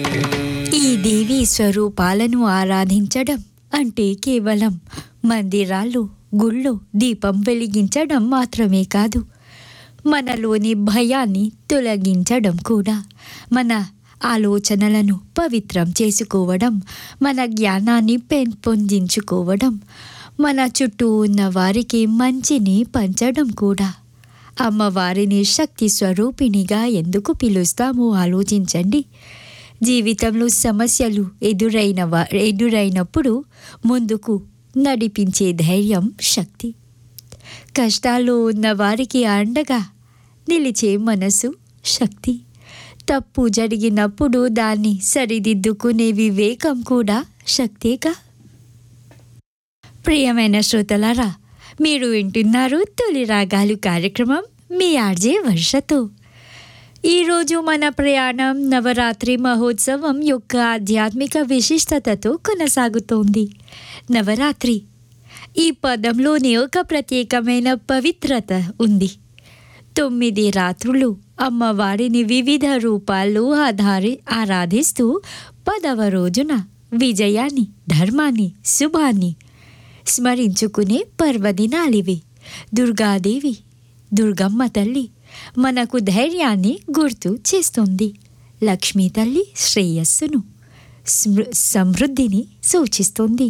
ఈ దేవీ స్వరూపాలను ఆరాధించడం అంటే కేవలం మందిరాలు గుళ్ళు దీపం వెలిగించడం మాత్రమే కాదు మనలోని భయాన్ని తొలగించడం కూడా మన ఆలోచనలను పవిత్రం చేసుకోవడం మన జ్ఞానాన్ని పెంపొందించుకోవడం మన చుట్టూ ఉన్న వారికి మంచిని పంచడం కూడా అమ్మవారిని శక్తి స్వరూపిణిగా ఎందుకు పిలుస్తామో ఆలోచించండి జీవితంలో సమస్యలు ఎదురైన వా ఎదురైనప్పుడు ముందుకు నడిపించే ధైర్యం శక్తి కష్టాల్లో ఉన్న వారికి అండగా నిలిచే మనసు శక్తి తప్పు జరిగినప్పుడు దాన్ని సరిదిద్దుకునే వివేకం కూడా శక్తేగా ప్రియమైన శ్రోతలారా మీరు వింటున్నారు తొలి రాగాలు కార్యక్రమం మీ ఆర్జే వర్షతో ఈరోజు మన ప్రయాణం నవరాత్రి మహోత్సవం యొక్క ఆధ్యాత్మిక విశిష్టతతో కొనసాగుతోంది నవరాత్రి ఈ పదంలోనే ఒక ప్రత్యేకమైన పవిత్రత ఉంది తొమ్మిది రాత్రులు అమ్మవారిని వివిధ రూపాల్లో ఆధారి ఆరాధిస్తూ పదవ రోజున విజయాన్ని ధర్మాన్ని శుభాన్ని స్మరించుకునే పర్వదినాలివి దుర్గాదేవి దుర్గమ్మ తల్లి మనకు ధైర్యాన్ని గుర్తు చేస్తుంది లక్ష్మీ తల్లి శ్రేయస్సును స్మృ సమృద్ధిని సూచిస్తుంది